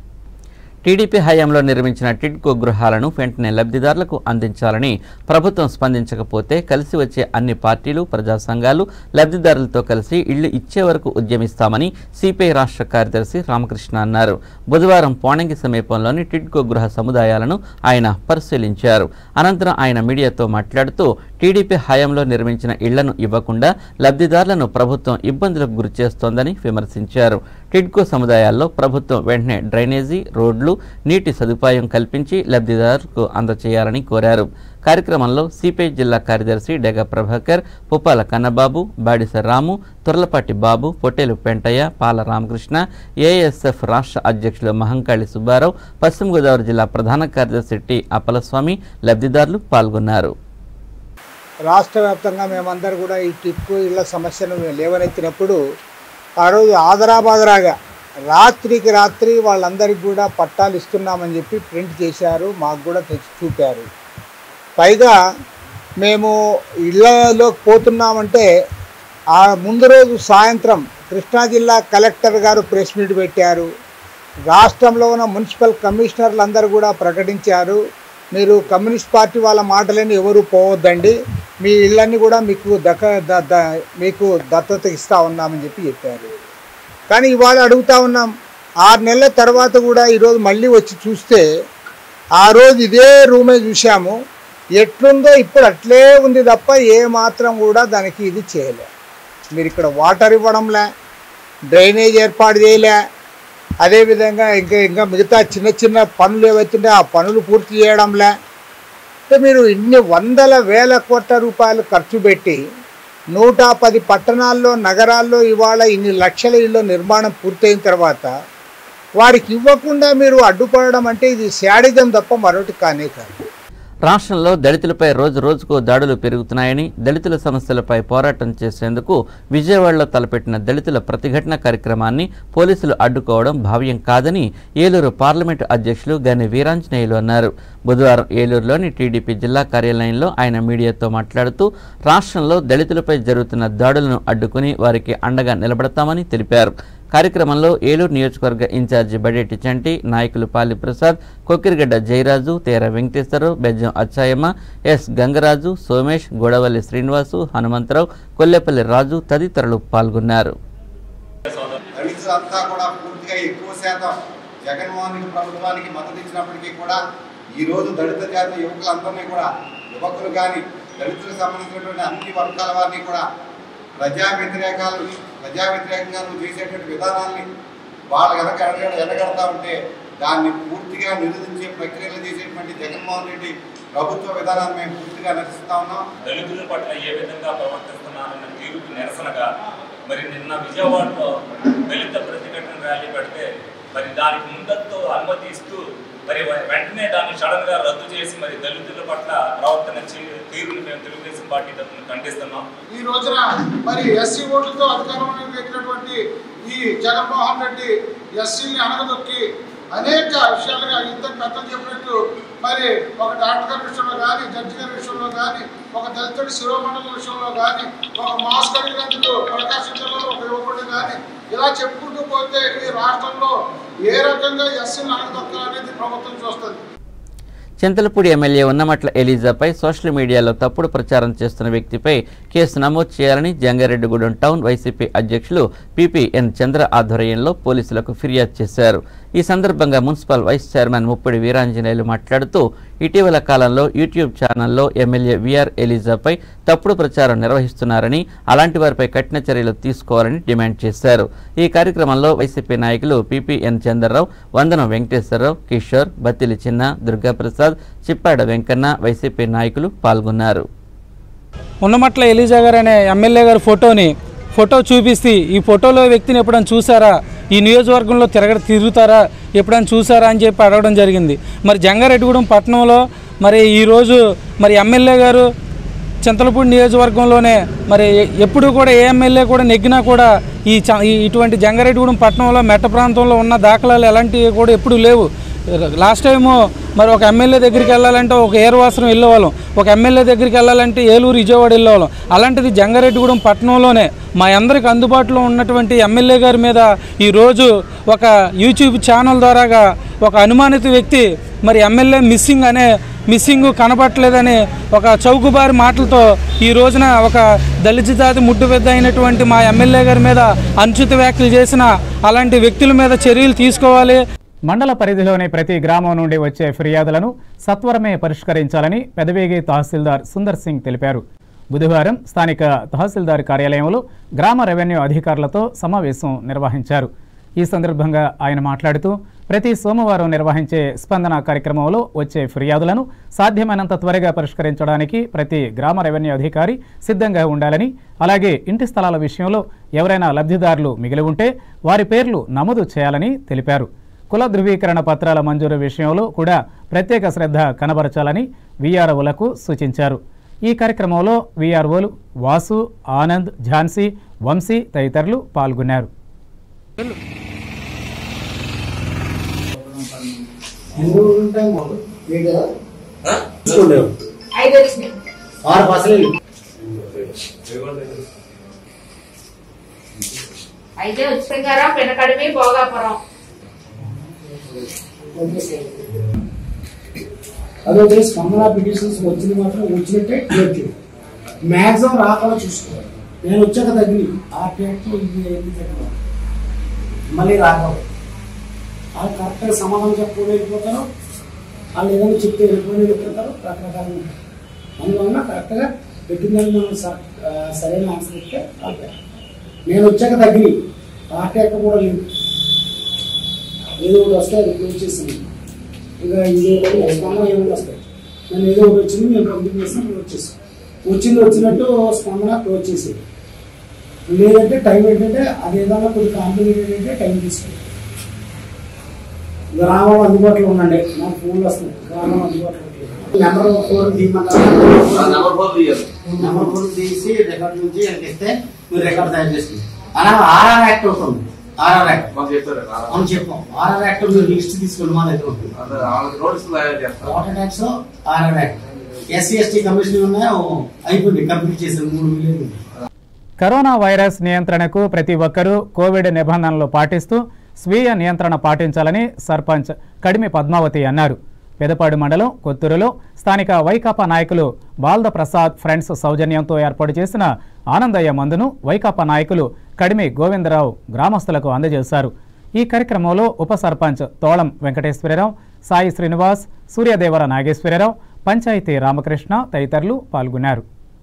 టీడీపీ హయాంలో నిర్మించిన టిడ్కో గృహాలను వెంటనే లబ్ధిదారులకు అందించాలని ప్రభుత్వం స్పందించకపోతే కలిసి వచ్చే అన్ని పార్టీలు ప్రజా సంఘాలు లబ్ధిదారులతో కలిసి ఇళ్లు ఇచ్చే వరకు ఉద్యమిస్తామని సిపిఐ రాష్ట్ర కార్యదర్శి రామకృష్ణ అన్నారు బుధవారం పోణంగి సమీపంలోని టిడ్కో గృహ సముదాయాలను ఆయన పరిశీలించారు అనంతరం ఆయన మీడియాతో మాట్లాడుతూ టీడీపీ హయాంలో నిర్మించిన ఇళ్లను ఇవ్వకుండా లబ్ధిదారులను ప్రభుత్వం ఇబ్బందులకు గురి చేస్తోందని విమర్శించారు టిడ్కో సముదాయాల్లో ప్రభుత్వం వెంటనే డ్రైనేజీ రోడ్లు నీటి సదుపాయం కల్పించి లబ్ధిదారులకు అందచేయాలని కోరారు కార్యక్రమంలో సిపిఐ జిల్లా కార్యదర్శి డెగ ప్రభాకర్ పుప్పాల కన్నబాబు బాడిస రాము తుర్లపాటి బాబు పొట్టేలు పెంటయ్య పాల రామకృష్ణ ఏఎస్ఎఫ్ రాష్ట్ర అధ్యక్షులు మహంకాళి సుబ్బారావు పశ్చిమ గోదావరి జిల్లా ప్రధాన కార్యదర్శి టి అప్పలస్వామి లబ్ధిదారులు పాల్గొన్నారు రాష్ట్ర వ్యాప్తంగా మేమందరూ కూడా ఈ టిప్పు ఇళ్ల సమస్యను లేవనెత్తినప్పుడు ఆ రోజు ఆదరాబాదరాగా రాత్రికి రాత్రి వాళ్ళందరికీ కూడా పట్టాలు ఇస్తున్నామని చెప్పి ప్రింట్ చేశారు మాకు కూడా తెచ్చి చూపారు పైగా మేము ఇళ్లలోకి పోతున్నామంటే ఆ ముందు రోజు సాయంత్రం కృష్ణా జిల్లా కలెక్టర్ గారు ప్రెస్ మీట్ పెట్టారు రాష్ట్రంలో ఉన్న మున్సిపల్ కమిషనర్లు అందరూ కూడా ప్రకటించారు మీరు కమ్యూనిస్ట్ పార్టీ వాళ్ళ మాటలని ఎవరు పోవద్దండి మీ ఇళ్ళన్నీ కూడా మీకు దక్క ద- ద- మీకు దత్తత ఇస్తా ఉన్నామని చెప్పి చెప్పారు కానీ ఇవాళ అడుగుతా ఉన్నాం ఆరు నెలల తర్వాత కూడా ఈరోజు మళ్ళీ వచ్చి చూస్తే ఆ రోజు ఇదే రూమే చూసాము ఎట్లుందో ఇప్పుడు అట్లే ఉంది తప్ప ఏ మాత్రం కూడా దానికి ఇది చేయలే మీరు ఇక్కడ వాటర్ ఇవ్వడంలే డ్రైనేజ్ ఏర్పాటు చేయలే అదేవిధంగా ఇంకా ఇంకా మిగతా చిన్న చిన్న పనులు ఏవైతుంటే ఆ పనులు పూర్తి చేయడంలే అంటే మీరు ఇన్ని వందల వేల కోట్ల రూపాయలు ఖర్చు పెట్టి నూట పది పట్టణాల్లో నగరాల్లో ఇవాళ ఇన్ని లక్షల ఇళ్ళ నిర్మాణం పూర్తయిన తర్వాత వారికి ఇవ్వకుండా మీరు అడ్డుపడడం అంటే ఇది శాడిజం తప్ప మరొకటి కానే కాదు రాష్ట్రంలో దళితులపై రోజు రోజుకు దాడులు పెరుగుతున్నాయని దళితుల సమస్యలపై పోరాటం చేసేందుకు విజయవాడలో తలపెట్టిన దళితుల ప్రతిఘటన కార్యక్రమాన్ని పోలీసులు అడ్డుకోవడం భావ్యం కాదని ఏలూరు పార్లమెంటు అధ్యక్షులు గని వీరాంజనేయులు అన్నారు బుధవారం ఏలూరులోని టీడీపీ జిల్లా కార్యాలయంలో ఆయన మీడియాతో మాట్లాడుతూ రాష్ట్రంలో దళితులపై జరుగుతున్న దాడులను అడ్డుకుని వారికి అండగా నిలబడతామని తెలిపారు కార్యక్రమంలో ఏలూరు నియోజకవర్గ ఇన్ఛార్జి బడేటి చంటి నాయకులు పాలి ప్రసాద్ కొక్కిరిగడ్డ జయరాజు తేర వెంకటేశ్వరరావు బెజ్జం అచ్చాయమ్మ ఎస్ గంగరాజు సోమేష్ గొడవల్లి శ్రీనివాసు హనుమంతరావు కొల్లేపల్లి రాజు తదితరులు పాల్గొన్నారు దళితులు అంతా కూడా పూర్తిగా ఎక్కువ శాతం జగన్మోహన్ రెడ్డి ప్రభుత్వానికి మద్దతు ఇచ్చినప్పటికీ కూడా ఈ రోజు దళిత జాతి యువకులందరినీ కూడా యువకులు కానీ దళితులకు సంబంధించినటువంటి అన్ని వర్గాల వారిని కూడా ప్రజా వ్యతిరేకాలని ప్రజా వ్యతిరేకంగా నువ్వు చేసేటువంటి విధానాల్ని వాళ్ళు కనుక ఎనగ ఎనగడతా ఉంటే దాన్ని పూర్తిగా నిరోధించే ప్రక్రియలు చేసేటువంటి జగన్మోహన్ రెడ్డి ప్రభుత్వ విధానాన్ని మేము పూర్తిగా నిరసిస్తా ఉన్నాం దళితుల పట్ల ఏ విధంగా ప్రవర్తిస్తున్నారన్న తీరుకు నిరసనగా మరి నిన్న విజయవాడలో దళిత ప్రతిఘటన ర్యాలీ పెడితే మరి దానికి ముందస్తు అనుమతి ఇస్తూ మరి వె- వెంటనే దాన్ని సడన్ గా రద్దు చేసి మరి దళితుల పట్ల ప్రవర్తన చే- తీరుని మేము తెలుగుదేశం పార్టీ తరఫున ఖండిస్తున్నాం ఈ రోజున మరి ఎస్సీ ఓట్లతో అధికారంలోకి ఎక్కినటువంటి ఈ జగన్మోహన్ రెడ్డి ఎస్సీని అనగదొక్కి అనేక విషయాలుగా ఇంత పెద్దలు చెప్పినట్టు మరి ఒక డాక్టర్ గారి విషయంలో కానీ జడ్జి గారి విషయంలో కానీ ఒక దళితుడి శిరోమండలం విషయంలో కానీ ఒక మాస్క్ అడిగినందుకు ప్రకాశం జిల్లాలో ఒక యువకుడు కానీ ఇలా చెప్పుకుంటూ పోతే ఈ రాష్ట్రంలో ఏ రకంగా ఎస్సీని అనగదొక్కాలనేది ప్రభుత్వం చూస్తుంది చింతలపూడి ఎమ్మెల్యే ఉన్నమట్ల ఎలీజాపై సోషల్ మీడియాలో తప్పుడు ప్రచారం చేస్తున్న వ్యక్తిపై కేసు నమోదు చేయాలని జంగారెడ్డిగూడెం టౌన్ వైసీపీ అధ్యక్షులు పిపిఎన్ చంద్ర ఆధ్వర్యంలో పోలీసులకు ఫిర్యాదు చేశారు ఈ సందర్భంగా municipal vice chairman Muppidi Veeranjaneyulu మాట్లాడుతూ ఇటీవల కాలంలో యూట్యూబ్ ఛానల్లో ఎమ్మెల్యే విఆర్ ఎలీజాపై తప్పుడు ప్రచారం నిర్వహిస్తున్నారని అలాంటి వారిపై కఠిన చర్యలు తీసుకోవాలని డిమాండ్ చేశారు ఈ కార్యక్రమంలో వైసీపీ నాయకులు పిపిఎన్ చంద్రరావు వందనం వెంకటేశ్వరరావు కిషోర్ బత్తిలి చిన్న దుర్గాప్రసాద్ చిప్పాడ వెంకన్న వైసీపీ నాయకులు పాల్గొన్నారు ఉన్నమట్ల ఎలీజా గారు అనే ఎమ్మెల్యే గారి ఫోటోని ఫోటో చూపిస్తే ఈ ఫోటోలో వ్యక్తిని ఎప్పుడైనా చూసారా ఈ నియోజకవర్గంలో తిరగ తిరుగుతారా ఎప్పుడైనా చూసారా అని చెప్పి అడగడం జరిగింది మరి జంగారెడ్డిగూడెం పట్టణంలో మరి ఈరోజు మరి ఎమ్మెల్యే గారు చింతలపూడి నియోజకవర్గంలోనే మరి ఎప్పుడు కూడా ఏ ఎమ్మెల్యే కూడా నెగ్గినా కూడా ఈ చ- ఈ ఇటువంటి జంగారెడ్డిగూడెం పట్టణంలో మెట్ట ప్రాంతంలో ఉన్న దాఖలాలు ఎలాంటివి కూడా ఎప్పుడూ లేవు లాస్ట్ టైము మరి ఒక ఎమ్మెల్యే దగ్గరికి వెళ్ళాలంటే ఒక ఏరువాసరం వెళ్ళేవాళ్ళం ఒక ఎమ్మెల్యే దగ్గరికి వెళ్ళాలంటే ఏలూరు విజయవాడ వెళ్ళేవాళ్ళం అలాంటిది జంగారెడ్డిగూడెం పట్టణంలోనే మా అందరికి అందుబాటులో ఉన్నటువంటి ఎమ్మెల్యే గారి మీద ఈరోజు ఒక యూట్యూబ్ ఛానల్ ద్వారాగా ఒక అనుమానిత వ్యక్తి మరి ఎమ్మెల్యే మిస్సింగ్ అనే మిస్సింగ్ కనబట్టలేదని ఒక చౌకబారి మాటలతో ఈ రోజున ఒక దళిత జాతి ముడ్డు పెద్ద అయినటువంటి మా ఎమ్మెల్యే గారి మీద అనుచిత వ్యాఖ్యలు చేసిన అలాంటి వ్యక్తుల మీద చర్యలు తీసుకోవాలి మండల పరిధిలోని ప్రతి గ్రామం నుండి వచ్చే ఫిర్యాదులను సత్వరమే పరిష్కరించాలని పెదవేగి తహసీల్దార్ సుందర్ సింగ్ తెలిపారు బుధవారం స్థానిక తహసీల్దార్ కార్యాలయంలో గ్రామ రెవెన్యూ అధికారులతో సమావేశం నిర్వహించారు ఈ సందర్భంగా ఆయన మాట్లాడుతూ ప్రతి సోమవారం నిర్వహించే స్పందన కార్యక్రమంలో వచ్చే ఫిర్యాదులను సాధ్యమైనంత త్వరగా పరిష్కరించడానికి ప్రతి గ్రామ రెవెన్యూ అధికారి సిద్ధంగా ఉండాలని అలాగే ఇంటి స్థలాల విషయంలో ఎవరైనా లబ్ధిదారులు మిగిలి ఉంటే వారి పేర్లు నమోదు చేయాలని తెలిపారు కుల ధృవీకరణ పత్రాల మంజూరు విషయంలో కూడా ప్రత్యేక శ్రద్ధ కనబరచాలని వీఆర్ఓలకు సూచించారు ఈ కార్యక్రమంలో వీఆర్ఓలు వాసు ఆనంద్ ఝాన్సీ వంశీ తదితరులు పాల్గొన్నారు ఆరు బస్సులు అయితే ఉచితంగారా పెనకడిమి భోగాపురం అదొక స్పందన పిటిషన్స్ వచ్చింది మాత్రం వచ్చినట్టే లేదు మ్యాక్సిమం రాకుండా చూసుకోవాలి నేను వచ్చాక తగ్గి ఆ పేరుతో ఇది ఏంటి తగ్గిన మళ్ళీ రాకూడదు వాళ్ళు కరెక్ట్గా సమాధానం చెప్పకుండా వెళ్ళిపోతారు వాళ్ళు ఏదైనా చెప్తే వెళ్ళిపోయి వెళ్ళిపోతారు రకరకాలు ఉంటాయి అందువల్ల కరెక్ట్గా పెట్టిందని మనం స- ఆ, సరైన ఆన్సర్ ఇస్తే వాళ్ళు నేను వచ్చాక తగ్గి పార్టీ ఎక్క కూడా లేదు ఏదో ఒకటి వస్తే అది క్లోజ్ చేసింది ఇంకా ఇది స్పందన ఏమైనా వస్తాయి నేను ఏదో ఒకటి వచ్చింది నేను కంప్లీట్ చేస్తాను క్లోజ్ చేస్తాను వచ్చింది వచ్చినట్టు స్పందన క్లోజ్ చేసేది లేదంటే టైం ఏంటంటే అది ఏదైనా కొద్దిగా కాంప్లికేటెడ్ అయితే టైం తీసుకుంది గ్రామం అందుబాటులో ఉండండి నాకు ఫోన్లు వస్తున్నాయి గ్రామం అందుబాటులో లేదు. నెంబర్ ఫోన్ తీయమంటారు నెంబర్ ఫోన్ తీయాలి నెంబర్ ఫోన్ తీసి రికార్డ్ నుంచి ఇస్తే మీరు రికార్డ్ తయారు చేస్తుంది అలా ఆర్ఆర్ యాక్ట్ అవుతుంది ఆర్ఆర్ యాక్ట్ మాకు చెప్పారు మనం చెప్పాం ఆర్ఆర్ యాక్ట్ మీరు లిస్ట్ తీసుకొని మా దగ్గర ఉంటుంది వాళ్ళకి నోటీసులు తయారు చేస్తారు water tax RR act SC ST commission ఉన్నాయో అయిపోయింది కంప్లీట్ చేశారు మూడు మిలియన్ కరోనా వైరస్ నియంత్రణకు ప్రతి ఒక్కరూ కోవిడ్ నిబంధనలు పాటిస్తూ స్వీయ నియంత్రణ పాటించాలని సర్పంచ్ కడిమి పద్మావతి అన్నారు పెదపాడు మండలం కొత్తూరులో స్థానిక వైకాపా నాయకులు బాల్ద ప్రసాద్ ఫ్రెండ్స్ సౌజన్యంతో ఏర్పాటు చేసిన ఆనందయ్య మందును వైకాపా నాయకులు కడిమి గోవిందరావు గ్రామస్తులకు అందజేశారు ఈ కార్యక్రమంలో ఉప సర్పంచ్ తోళం వెంకటేశ్వరరావు సాయి శ్రీనివాస్ సూర్యదేవర నాగేశ్వరరావు పంచాయతీ రామకృష్ణ తదితరులు పాల్గొన్నారు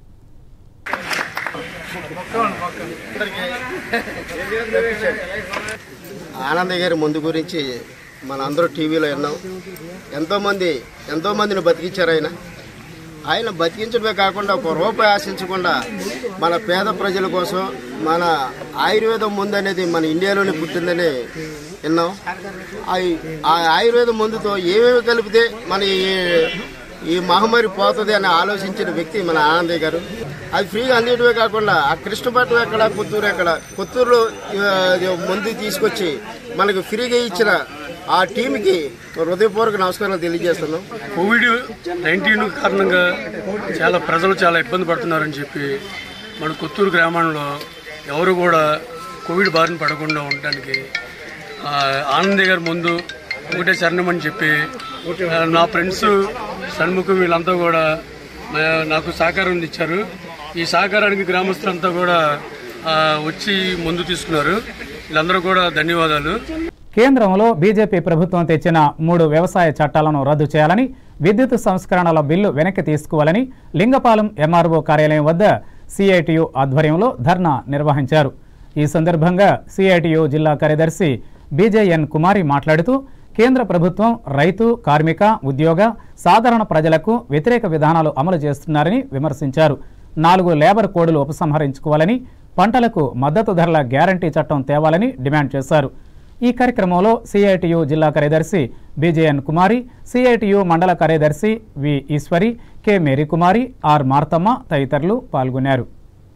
ఆనంద్ గారి ముందు గురించి మన అందరూ టీవీలో విన్నాం ఎంతోమంది ఎంతోమందిని బతికించారు ఆయన ఆయన బతికించడమే కాకుండా ఒక రూపాయి ఆశించకుండా మన పేద ప్రజల కోసం మన ఆయుర్వేదం ముందు అనేది మన ఇండియాలోనే పుట్టిందని విన్నాం ఆ- ఆ ఆయుర్వేద మందుతో ఏమేమి కలిపితే మన ఈ- ఈ మహమ్మారి పోతుంది అని ఆలోచించిన వ్యక్తి మన ఆనందయ్య గారు అది ఫ్రీగా అందేయడమే కాకుండా ఆ కృష్ణపట్నం ఎక్కడ కొత్తూరు ఎక్కడ కొత్తూరులో ఆ, ఇది మందు తీసుకొచ్చి మనకు ఫ్రీగా ఇచ్చిన ఆ టీంకి హృదయపూర్వక నమస్కారాలు తెలియజేస్తున్నాం కోవిడ్ నైన్టీన్ కారణంగా చాలా ప్రజలు చాలా ఇబ్బంది పడుతున్నారని చెప్పి మన కొత్తూరు గ్రామంలో ఎవరు కూడా కోవిడ్ బారిన పడకుండా ఉండడానికి ఆ, ఆనందయ్య గారి ముందు ఒకటే చరణం అని చెప్పి ఆ, నా ఫ్రెండ్స్ షణ్ముఖం వీళ్ళంతా కూడా ఆ, నాకు సహకారం ఇచ్చారు ఈ సహకారానికి గ్రామస్తులంతా కూడా ఆ, వచ్చి ముందు తీసుకున్నారు వీళ్ళందరూ కూడా ధన్యవాదాలు కేంద్రంలో బీజేపీ ప్రభుత్వం తెచ్చిన మూడు వ్యవసాయ చట్టాలను రద్దు చేయాలని విద్యుత్ సంస్కరణల బిల్లు వెనక్కి తీసుకోవాలని లింగపాలెం ఎంఆర్ఓ కార్యాలయం వద్ద సిఐటియు ఆధ్వర్యంలో ధర్నా నిర్వహించారు ఈ సందర్భంగా సిఐటియు జిల్లా కార్యదర్శి బీజేఎన్ కుమారి మాట్లాడుతూ కేంద్ర ప్రభుత్వం రైతు కార్మిక ఉద్యోగ సాధారణ ప్రజలకు వ్యతిరేక విధానాలు అమలు చేస్తున్నారని విమర్శించారు నాలుగు లేబర్ కోడ్లు ఉపసంహరించుకోవాలని పంటలకు మద్దతు ధరల గ్యారంటీ చట్టం తేవాలని డిమాండ్ చేశారు ఈ కార్యక్రమంలో సిఐటియు జిల్లా కార్యదర్శి బీజేఎన్ కుమారి సిఐటియు మండల కార్యదర్శి V Eswari K Marykumari R Marthamma తదితరులు పాల్గొన్నారు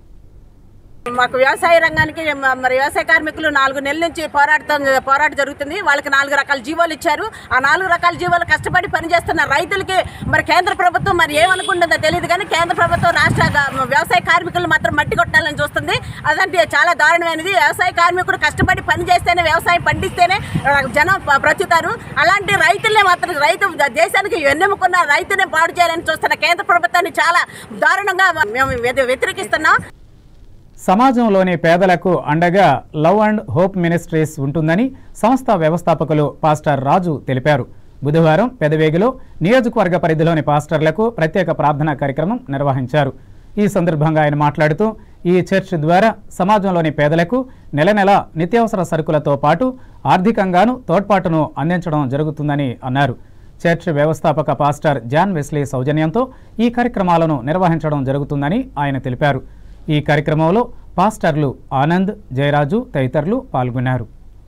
మాకు వ్యవసాయ రంగానికి మ- మరి వ్యవసాయ కార్మికులు నాలుగు నెలల నుంచి పోరాటం పోరాటం జరుగుతుంది వాళ్ళకి నాలుగు రకాల జీవోలు ఇచ్చారు ఆ నాలుగు రకాల జీవోలు కష్టపడి పనిచేస్తున్న రైతులకి మరి కేంద్ర ప్రభుత్వం మరి ఏమనుకుంటుందో తెలియదు కానీ కేంద్ర ప్రభుత్వం రాష్ట్ర గ- వ్యవసాయ కార్మికులు మాత్రం మట్టి కొట్టాలని చూస్తుంది అదంటే చాలా దారుణమైనది వ్యవసాయ కార్మికుడు కష్టపడి పని చేస్తేనే వ్యవసాయం పండిస్తేనే ఆ, జనం ప- బ్రతుకుతారు అలాంటి రైతులనే మాత్రం రైతు దేశానికి వెన్నెముకున్న రైతునే పాడు చేయాలని చూస్తున్న కేంద్ర ప్రభుత్వాన్ని చాలా దారుణంగా మేము వ్య- వ్యతిరేకిస్తున్నాం సమాజంలోని పేదలకు అండగా లవ్ అండ్ హోప్ మినిస్ట్రీస్ ఉంటుందని సంస్థ వ్యవస్థాపకులు పాస్టర్ రాజు తెలిపారు బుధవారం పెదవేగిలో నియోజకవర్గ పరిధిలోని పాస్టర్లకు ప్రత్యేక ప్రార్థనా కార్యక్రమం నిర్వహించారు ఈ సందర్భంగా ఆయన మాట్లాడుతూ ఈ చర్చ్ ద్వారా సమాజంలోని పేదలకు నెల నెల నిత్యావసర సరుకులతో పాటు ఆర్థికంగాను తోడ్పాటును అందించడం జరుగుతుందని అన్నారు చర్చ్ వ్యవస్థాపక పాస్టర్ జాన్ వెస్లీ సౌజన్యంతో ఈ కార్యక్రమాలను నిర్వహించడం జరుగుతుందని ఆయన తెలిపారు ఈ కార్యక్రమంలో పాస్టర్లు ఆనంద్ జయరాజు తదితరులు పాల్గొన్నారు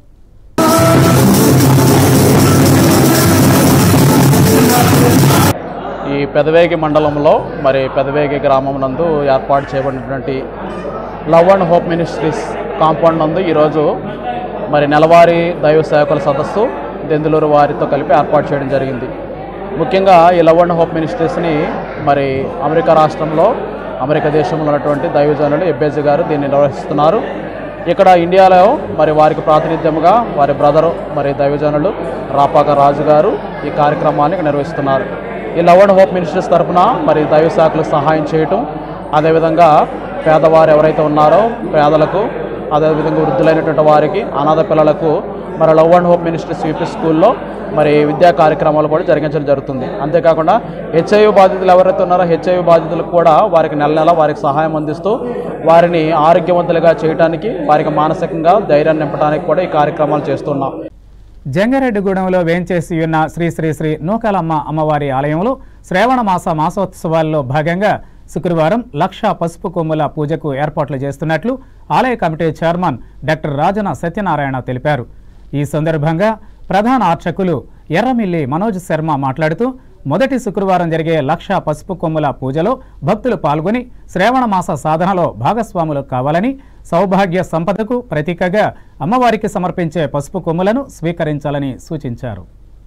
ఈ పెదవేగి మండలంలో మరి పెదవేగి గ్రామం నందు ఏర్పాటు చేయబడినటువంటి love and hope ministries compound నందు ఈరోజు మరి నెలవారీ దైవ సేవకుల సదస్సు దెందులూరు వారితో కలిపి ఏర్పాటు చేయడం జరిగింది ముఖ్యంగా ఈ లవ్ అండ్ హోప్ మినిస్ట్రీస్ని మరి అమెరికా రాష్ట్రంలో అమెరికా దేశంలో ఉన్నటువంటి దైవజనులు ఎబ్బేజీ గారు దీన్ని నిర్వహిస్తున్నారు ఇక్కడ ఇండియాలో మరి వారికి ప్రాతినిధ్యముగా వారి బ్రదరు మరి దైవజనులు రాపాక రాజు గారు ఈ కార్యక్రమాన్ని నిర్వహిస్తున్నారు ఈ లవ్ అండ్ హోప్ మినిస్ట్రీస్ తరఫున మరి దైవ శాఖలకు సహాయం చేయటం అదేవిధంగా పేదవారు ఎవరైతే ఉన్నారో పేదలకు అదేవిధంగా వృద్ధులైనటువంటి వారికి అనాథ పిల్లలకు మరి love and hope ministries UP స్కూల్లో మరి విద్యా కార్యక్రమాలు కూడా జరిగించడం జరుగుతుంది అంతేకాకుండా హెచ్ఐవి బాధితులు ఎవరైతే ఉన్నారో హెచ్ఐవి బాధితులకు కూడా వారికి నెల నెల వారికి సహాయం అందిస్తూ వారిని ఆరోగ్యవంతులుగా చేయడానికి వారికి మానసికంగా ధైర్యాన్ని నింపడానికి కూడా ఈ కార్యక్రమాలు చేస్తున్నాం జంగారెడ్డిగూడెంలో వేంచేసి ఉన్న శ్రీ శ్రీ శ్రీ నూకాలమ్మ అమ్మవారి ఆలయంలో శ్రావణ మాస మాసోత్సవాల్లో భాగంగా శుక్రవారం లక్ష పసుపు కొమ్ముల పూజకు ఏర్పాట్లు చేస్తున్నట్లు ఆలయ కమిటీ చైర్మన్ డాక్టర్ రాజన సత్యనారాయణ తెలిపారు ఈ సందర్భంగా ప్రధాన అర్చకులు ఎర్రమిల్లి మనోజ్ శర్మ మాట్లాడుతూ మొదటి శుక్రవారం జరిగే లక్ష పసుపు కొమ్ముల పూజలో భక్తులు పాల్గొని శ్రావణ మాస సాధనలో భాగస్వాములు కావాలని సౌభాగ్య సంపదకు ప్రతీకగా అమ్మవారికి సమర్పించే పసుపు కొమ్ములను స్వీకరించాలని సూచించారు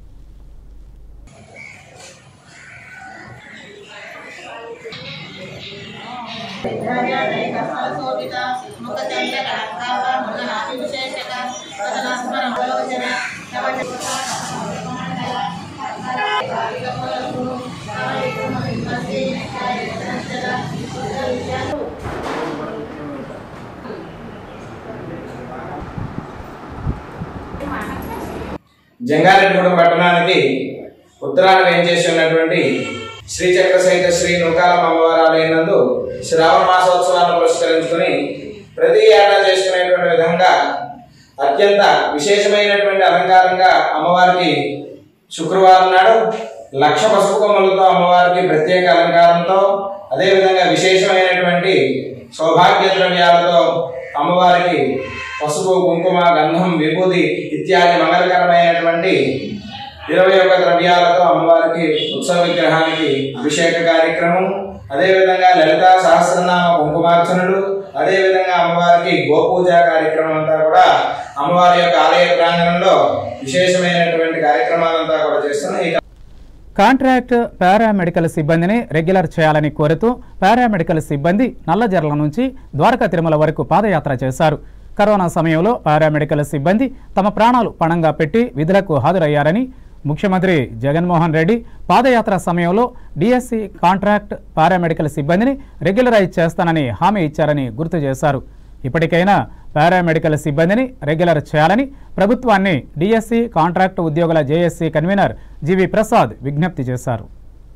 జంగారెడ్డిగూడెం పట్టణానికి ఉత్తరాన వేంచేసి ఉన్నటువంటి శ్రీచక్ర సహిత శ్రీ నూకాలం అమ్మవారి ఆలయం నందు శ్రావణ మాసోత్సవాన్ని పురస్కరించుకుని ప్రతి ఏటా చేసుకునేటువంటి విధంగా అత్యంత విశేషమైనటువంటి అలంకారంగా అమ్మవారికి శుక్రవారం నాడు లక్ష పసుపు కొమ్మలతో అమ్మవారికి ప్రత్యేక అలంకారంతో అదేవిధంగా విశేషమైనటువంటి సౌభాగ్య ద్రవ్యాలతో అమ్మవారికి పసుపు కుంకుమ గంధం విభూది ఇత్యాది మంగళకరమైనటువంటి ఇరవై ఒక్క ద్రవ్యాలతో అమ్మవారికి ఉత్సవ విగ్రహానికి అభిషేక కార్యక్రమం అదేవిధంగా లలితా సహస్రనామ కుంకుమార్చనలు అదేవిధంగా అమ్మవారికి గోపూజ కార్యక్రమం అంతా కూడా అమ్మవారి యొక్క ఆలయ ప్రాంగణంలో విశేషమైనటువంటి కార్యక్రమాలంతా కూడా చేస్తున్నాం ఈ కాంట్రాక్ట్ పారామెడికల్ సిబ్బందిని రెగ్యులర్ చేయాలని కోరుతూ పారామెడికల్ సిబ్బంది నల్లజర్ల నుంచి ద్వారకా తిరుమల వరకు పాదయాత్ర చేశారు కరోనా సమయంలో పారామెడికల్ సిబ్బంది తమ ప్రాణాలు పణంగా పెట్టి విధులకు హాజరయ్యారని ముఖ్యమంత్రి జగన్మోహన్ రెడ్డి పాదయాత్ర సమయంలో డిఎస్సి కాంట్రాక్ట్ పారామెడికల్ సిబ్బందిని రెగ్యులరైజ్ చేస్తానని హామీ ఇచ్చారని గుర్తు చేశారు ఇప్పటికైనా పారామెడికల్ సిబ్బందిని రెగ్యులర్ చేయాలని ప్రభుత్వాన్ని డిఎస్సి కాంట్రాక్ట్ ఉద్యోగుల జేఎస్సీ కన్వీనర్ జీవి ప్రసాద్ విజ్ఞప్తి చేశారు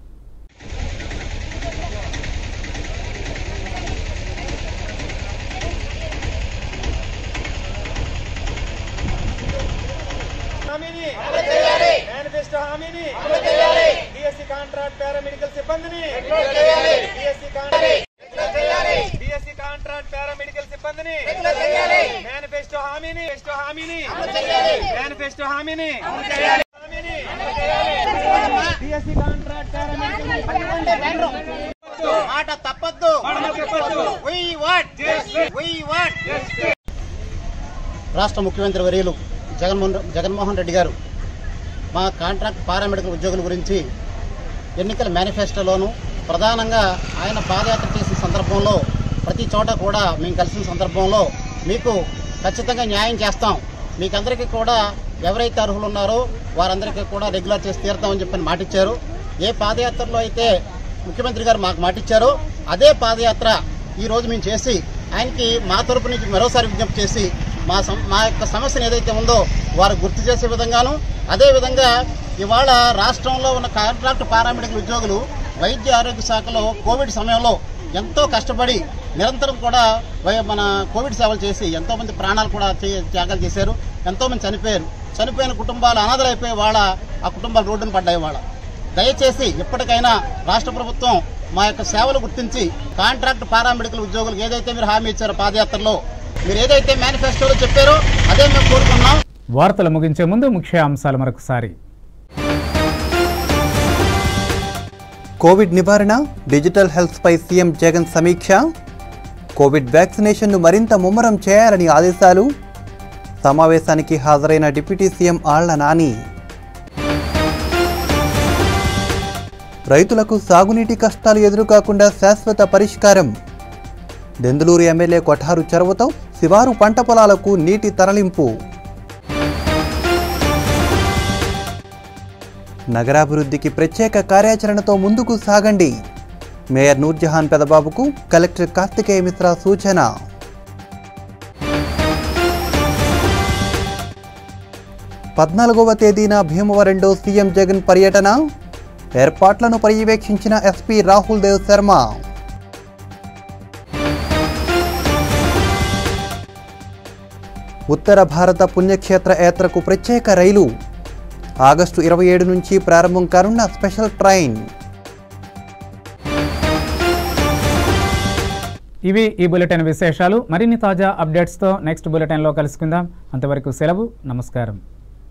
మేనిఫెస్టో హామీని డిఎస్సి కాంట్రాక్ట్ పారామెడికల్ సిబ్బందిని డిఎస్సి డిఎస్సి కాంట్రాక్ట్ పారామెడికల్ సిబ్బందిని మేనిఫెస్టో హామీని మేనిఫెస్టో హామీని మేనిఫెస్టో హామీని డిఎస్సి కాంట్రాక్ట్ మాట తప్పద్దు We want. We want. రాష్ట్ర ముఖ్యమంత్రి వర్యులు జగన్మోహన్ జగన్మోహన్ రెడ్డి గారు మా కాంట్రాక్ట్ పారామెడికల్ ఉద్యోగుల గురించి ఎన్నికల మేనిఫెస్టోలోను ప్రధానంగా ఆయన పాదయాత్ర చేసిన సందర్భంలో ప్రతి చోట కూడా మేము కలిసిన సందర్భంలో మీకు ఖచ్చితంగా న్యాయం చేస్తాం మీకందరికీ కూడా ఎవరైతే అర్హులు ఉన్నారో వారందరికీ కూడా రెగ్యులర్ చేసి తీరుతామని చెప్పని మాటిచ్చారు ఏ పాదయాత్రలో అయితే ముఖ్యమంత్రి గారు మాకు మాటిచ్చారో అదే పాదయాత్ర ఈ రోజు మేము చేసి ఆయనకి మా తరపు నుంచి మరోసారి విజ్ఞప్తి చేసి మా సం- మా యొక్క సమస్యను ఏదైతే ఉందో వారు గుర్తు చేసే విధంగాను అదేవిధంగా ఇవాళ రాష్ట్రంలో ఉన్న కాంట్రాక్ట్ పారామెడికల్ ఉద్యోగులు వైద్య ఆరోగ్య శాఖలో కోవిడ్ సమయంలో ఎంతో కష్టపడి నిరంతరం కూడా వై- మన కోవిడ్ సేవలు చేసి ఎంతో మంది ప్రాణాలు కూడా చే- త్యాగాలు చేశారు ఎంతో మంది చనిపోయారు చనిపోయిన కుటుంబాలు అనాథలైపోయి వాళ్ళ ఆ కుటుంబాలు రోడ్డున పడ్డాయి వాళ్ళ దయచేసి ఇప్పటికైనా రాష్ట్ర ప్రభుత్వం మా యొక్క సేవలు గుర్తించి కాంట్రాక్ట్ పారామెడికల్ ఉద్యోగులకు ఏదైతే మీరు హామీ ఇచ్చారో పాదయాత్రలో మీరు ఏదైతే మేనిఫెస్టోలో చెప్పారో అదే మేము కోరుకున్నాం వార్తలు ముగించే ముందు ముఖ్య అంశాలు మరొకసారి కోవిడ్ నివారణ డిజిటల్ హెల్త్పై సీఎం జగన్ సమీక్ష కోవిడ్ వ్యాక్సినేషన్ను మరింత ముమ్మరం చేయాలని ఆదేశాలు సమావేశానికి హాజరైన డిప్యూటీ సీఎం ఆళ్ల నాని రైతులకు సాగునీటి కష్టాలు ఎదురుకాకుండా శాశ్వత పరిష్కారం దెందులూరు ఎమ్మెల్యే కొఠారు చొరవతో శివారు పంట పొలాలకు నీటి తరలింపు నగరాభివృద్ధికి ప్రత్యేక కార్యాచరణతో ముందుకు సాగండి మేయర్ నూర్జహాన్ పెదబాబుకు కలెక్టర్ కార్తికేయ మిశ్రా సూచన పద్నాలుగవ తేదీన భీమవరంలో సీఎం జగన్ పర్యటన ఏర్పాట్లను పర్యవేక్షించిన ఎస్పీ రాహుల్ దేవ్ శర్మ ఉత్తర భారత పుణ్యక్షేత్ర యాత్రకు ప్రత్యేక రైలు ఆగస్టు ఇరవై ఏడు నుంచి ప్రారంభం కానున్న స్పెషల్ ట్రైన్ ఇవి ఈ బులెటిన్ విశేషాలు మరిన్ని తాజా అప్డేట్స్తో నెక్స్ట్ బులెటిన్లో కలుసుకుందాం అంతవరకు సెలవు నమస్కారం